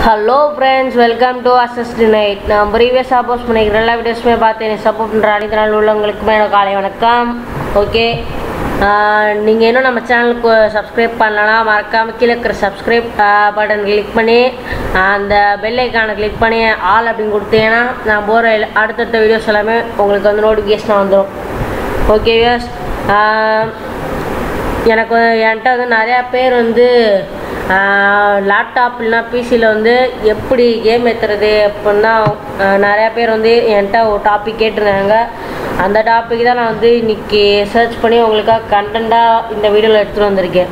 hello friends welcome to அசஸ்ட் நைட் நான் ப்ரீவியஸாக போஸ்ட் பண்ணிக்கிறேன் எல்லா வீடியோஸுமே பார்த்து எனக்கு சப்போர்ட் பண்ணுற அனைத்து நாள் உள்ளவங்களுக்குமே எனக்கு காலை வணக்கம் ஓகே நீங்கள் இன்னும் நம்ம சேனலுக்கு சப்ஸ்கிரைப் பண்ணலன்னா மறக்காமல் கீழே இருக்கிற சப்ஸ்கிரைப் பட்டன் கிளிக் பண்ணி அந்த பெல் ஐக்கானை கிளிக் பண்ணி ஆல் அப்படின்னு கொடுத்தீங்கன்னா நான் போகிற அடுத்தடுத்த வீடியோஸ் எல்லாமே உங்களுக்கு வந்து நோட்டிஃபிகேஷன் வந்துடும் ஓகே யூஸ் எனக்கு வந்து- என்கிட்ட வந்து நிறையா பேர் வந்து லேப்டாப் இல்லைனா பிசியில் வந்து எப்படி கேம் ஏற்றுறது அப்படின்னா ஆஹ், நிறையா பேர் வந்து என்கிட்ட ஒரு டாபிக் கேட்டிருந்தாங்க அந்த டாபிக் தான் நான் வந்து இன்னைக்கு சர்ச் பண்ணி உங்களுக்காக கண்டென்ட்டாக இந்த வீடியோவில் எடுத்துகிட்டு வந்திருக்கேன்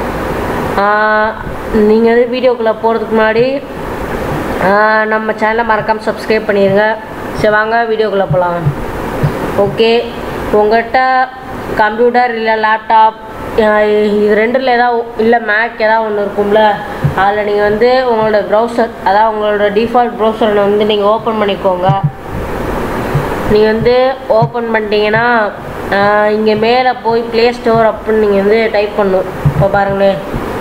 நீங்கள் வந்து வீடியோக்குள்ளே போகிறதுக்கு முன்னாடி ஆஹ், நம்ம சேனலை மறக்காமல் சப்ஸ்கிரைப் பண்ணிடுங்க சரி வாங்க வீடியோக்குள்ளே போகலாம் ஓகே உங்கள்கிட்ட கம்ப்யூட்டர் இல்லை லேப்டாப் இது ரெண்டில் ஏதாவது இல்லை மேக் ஏதாவது ஒன்று இருக்கும்ல அதில் நீங்கள் வந்து உங்களோட ப்ரௌசர் அதாவது உங்களோட டிஃபால்ட் ப்ரௌசரை வந்து நீங்கள் ஓப்பன் பண்ணிக்கோங்க நீங்கள் வந்து ஓப்பன் பண்ணிட்டீங்கன்னா இங்கே மேலே போய் ப்ளே ஸ்டோர் அப்படின்னு நீங்கள் வந்து டைப் பண்ணணும் இப்போ பாருங்களேன்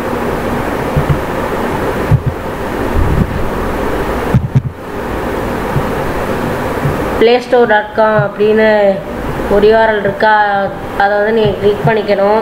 ப்ளே ஸ்டோர் டாட் காம் அப்படின்னு ஒரு URL இருக்கா அதை வந்து நீங்கள் கிளிக் பண்ணிக்கணும்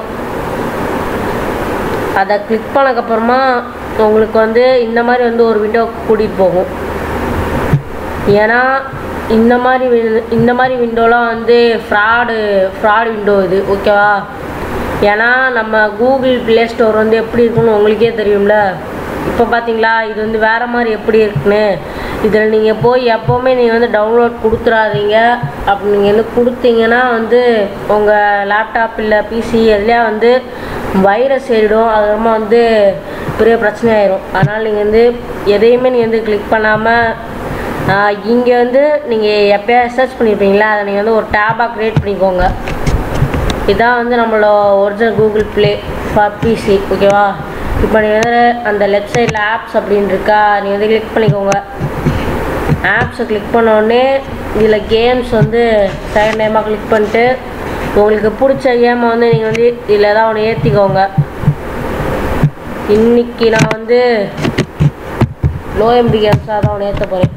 அதை கிளிக் பண்ணக்கப்புறமா உங்களுக்கு வந்து இந்த மாதிரி வந்து ஒரு விண்டோ கூட்டிகிட்டு போகும் ஏன்னா இந்த மாதிரி wi- இந்த மாதிரி விண்டோலாம் வந்து ஃப்ராடு ஃப்ராட் விண்டோ இது ஓகேவா ஏன்னா நம்ம கூகுள் ப்ளே ஸ்டோர் வந்து எப்படி இருக்குன்னு உங்களுக்கே தெரியும்ல இப்போ பார்த்தீங்களா இது வந்து வேறு மாதிரி எப்படி இருக்குன்னு இதில் நீங்கள் போய் எப்போவுமே நீங்கள் வந்து டவுன்லோட் கொடுத்துறாதீங்க அப்படி நீங்கள் வந்து கொடுத்தீங்கன்னா வந்து உங்கள் லேப்டாப் இல்லை பிசி எதுலையா வந்து வைரஸ் ஏறிடும் அது ரொம்ப வந்து பெரிய பிரச்சனை ஆயிரும் அதனால் நீங்கள் வந்து எதையுமே நீங்கள் வந்து கிளிக் பண்ணாமல் இங்கே வந்து நீங்கள் எப்போயா சர்ச் பண்ணியிருப்பீங்களா அதை நீங்கள் வந்து ஒரு டேபாக க்ரியேட் பண்ணிக்கோங்க இதான் வந்து நம்மளோட original Google play for PC ஓகேவா இப்போ நீங்கள் வந்து அந்த லெஃப்ட் சைடில் ஆப்ஸ் அப்படின்னு இருக்கா நீங்கள் வந்து கிளிக் பண்ணிக்கோங்க ஆப்ஸை கிளிக் பண்ண உடனே இதில் கேம்ஸ் வந்து செகண்ட் டைமாக கிளிக் பண்ணிட்டு உங்களுக்கு பிடிச்ச கேமை வந்து நீங்கள் வந்து இதில் ஏதாவது ஒன்று ஏற்றிக்கோங்க இன்னைக்கு நான் வந்து லோ எம்பி கேம்ஸாக தான் ஒன்று ஏற்ற போகிறேன்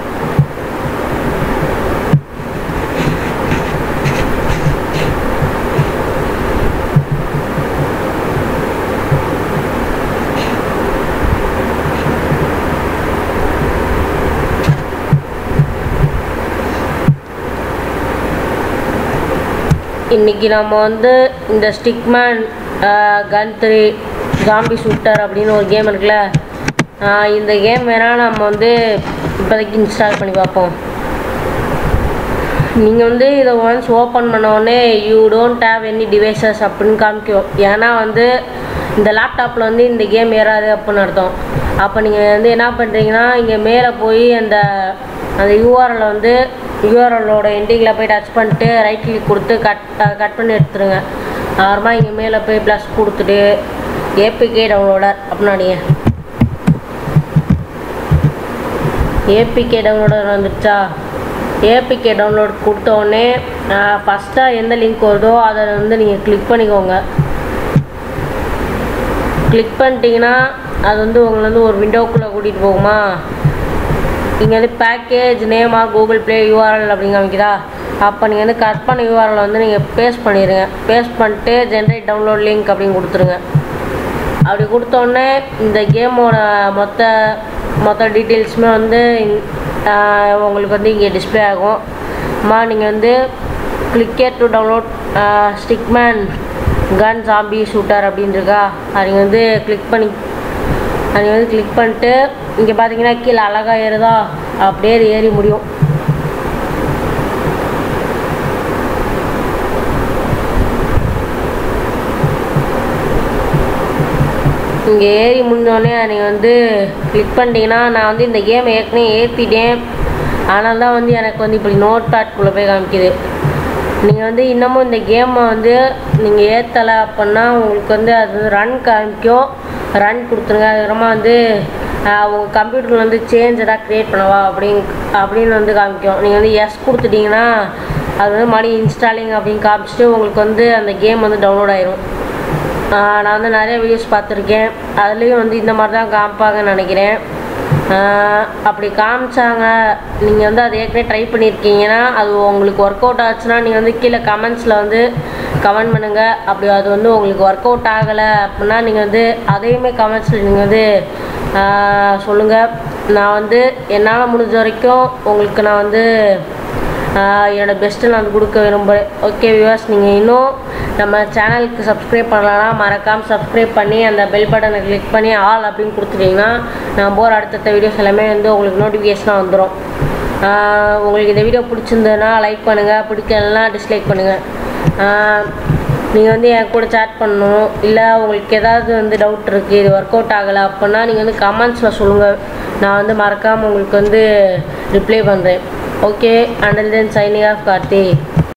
இன்னைக்கு நம்ம வந்து இந்த stickman gun three zombie shooter அப்படின்னு ஒரு கேம் இருக்குல்ல ஆஹ் இந்த கேம் வேணால் நம்ம வந்து இப்போதைக்கு இன்ஸ்டால் பண்ணி பார்ப்போம் நீங்கள் வந்து இதை ஒன்ஸ் ஓப்பன் பண்ண உடனே you don't have any devices அப்படின்னு காமிக்கும் ஏன்னா வந்து இந்த லேப்டாப்பில் வந்து இந்த கேம் ஏறாது அப்படின்னு அர்த்தம் அப்போ நீங்கள் வந்து என்ன பண்ணுறீங்கன்னா இங்கே மேலே போய் அந்த அந்த யூஆர்எல் வந்து யூஆர்எலோட எண்டிங்கில் போய் டச் பண்ணிட்டு ரைட் கிளிக் கொடுத்து கட் கட் பண்ணி எடுத்துருங்க அப்புறமா இங்கே மேலே போய் ப்ளஸ் கொடுத்துட்டு ஏபிகே டவுன்லோடர் அப்படின்னாடிங்க ஏபிகே டவுன்லோடர் வந்துடுச்சா ஏபிகே டவுன்லோட் கொடுத்த உடனே ஃபஸ்ட்டாக எந்த லிங்க் வருதோ அதை வந்து நீங்கள் கிளிக் பண்ணிக்கோங்க கிளிக் பண்ணிட்டீங்கன்னா அது வந்து உங்களை வந்து ஒரு விண்டோக்குள்ளே கூட்டிகிட்டு போகுமா இங்கே வந்து பேக்கேஜ் நேமாக கூகுள் ப்ளே யூஆர்எல் அப்படின்னு காமிக்குதா அப்போ நீங்கள் வந்து கட் பண்ண யூஆர்எல் வந்து நீங்கள் பேஸ்ட் பண்ணிடுங்க பேஸ்ட் பண்ணிட்டு ஜென்ரேட் டவுன்லோட் லிங்க் அப்படின்னு கொடுத்துருங்க அப்படி கொடுத்த உடனே இந்த கேமோட மொத்த மொத்த டீட்டெயில்ஸுமே வந்து இங்- ஆஹ் உங்களுக்கு வந்து இங்கே டிஸ்ப்ளே ஆகும் அம்மா நீங்கள் வந்து கிளிக்கே to download stickman gun zombie shooter அப்படின்னு இருக்கா அதை நீங்கள் வந்து கிளிக் பண்ணி அதை வந்து கிளிக் பண்ணிட்டு இங்கே பார்த்தீங்கன்னா கீழே அழகாக ஏறுதா அப்படியே அது ஏறி முடியும் இங்கே ஏறி முடிஞ்சோடனே நீங்கள் வந்து கிளிக் பண்ணிட்டீங்கன்னா நான் வந்து இந்த கேமை ஏற்கனவே ஏற்றிட்டேன் அதனால தான் வந்து எனக்கு வந்து இப்படி நோட் பேட்குள்ளே போய் காமிக்குது நீங்கள் வந்து இன்னமும் இந்த கேமை வந்து நீங்கள் ஏற்றலை அப்படின்னா உங்களுக்கு வந்து அது வந்து ரன் காமிக்கும் ரன் கொடுத்துருங்க அதுக்கப்புறமா வந்து ஆஹ், உங்கள் கம்ப்யூட்டரில் வந்து சேஞ்ச் எதாவது க்ரியேட் பண்ணவா அப்படின்னு அப்படின்னு வந்து காமிக்கும் நீங்கள் வந்து எஸ் கொடுத்துட்டீங்கன்னா அது வந்து மறுபடியும் இன்ஸ்டாலிங் அப்படின்னு காமிச்சிட்டு உங்களுக்கு வந்து அந்த கேம் வந்து டவுன்லோட் ஆயிரும் ஆஹ் நான் வந்து நிறைய வீடியோஸ் பார்த்துருக்கேன் அதுலேயும் வந்து இந்த மாதிரி தான் காமிப்பாங்கன்னு நினைக்கிறேன் ஆஹ் அப்படி காமிச்சாங்க நீங்கள் வந்து அதை ஏற்கனவே ட்ரை பண்ணியிருக்கீங்கன்னா அது உங்களுக்கு ஒர்க் அவுட் ஆச்சுன்னா நீங்கள் வந்து கீழே கமெண்ட்ஸில் வந்து கமெண்ட் பண்ணுங்கள் அப்படி அது வந்து உங்களுக்கு ஒர்க் அவுட் ஆகலை அப்படின்னா நீங்கள் வந்து அதையுமே கமெண்ட்ஸில் நீங்கள் வந்து சொல்லுங்கள் நான் வந்து என்னால் முடிஞ்ச வரைக்கும் உங்களுக்கு நான் வந்து ஆஹ் என்னோட பெஸ்ட்டு நான் கொடுக்க விரும்புகிறேன் ஓகே வியூவர்ஸ் நீங்கள் இன்னும் நம்ம சேனலுக்கு சப்ஸ்கிரைப் பண்ணலன்னா மறக்காமல் சப்ஸ்கிரைப் பண்ணி அந்த பெல் பட்டனை கிளிக் பண்ணி ஆல் அப்படின்னு கொடுத்துட்டிங்கன்னா நான் போகிற அடுத்தடுத்த வீடியோஸ் எல்லாமே வந்து உங்களுக்கு நோட்டிஃபிகேஷனாக வந்துடும் ஆஹ் உங்களுக்கு இந்த வீடியோ பிடிச்சிருந்ததுன்னா லைக் பண்ணுங்கள் பிடிக்கலன்னா டிஸ்லைக் பண்ணுங்கள் நீங்கள் வந்து என் கூட சேட் பண்ணணும் இல்லை உங்களுக்கு ஏதாவது வந்து டவுட் இருக்குது இது ஒர்க் அவுட் ஆகலை அப்படின்னா நீங்கள் வந்து கமெண்ட்ஸில் சொல்லுங்கள் நான் வந்து மறக்காமல் உங்களுக்கு வந்து ரிப்ளை பண்ணுறேன் okay until then signing off Karthi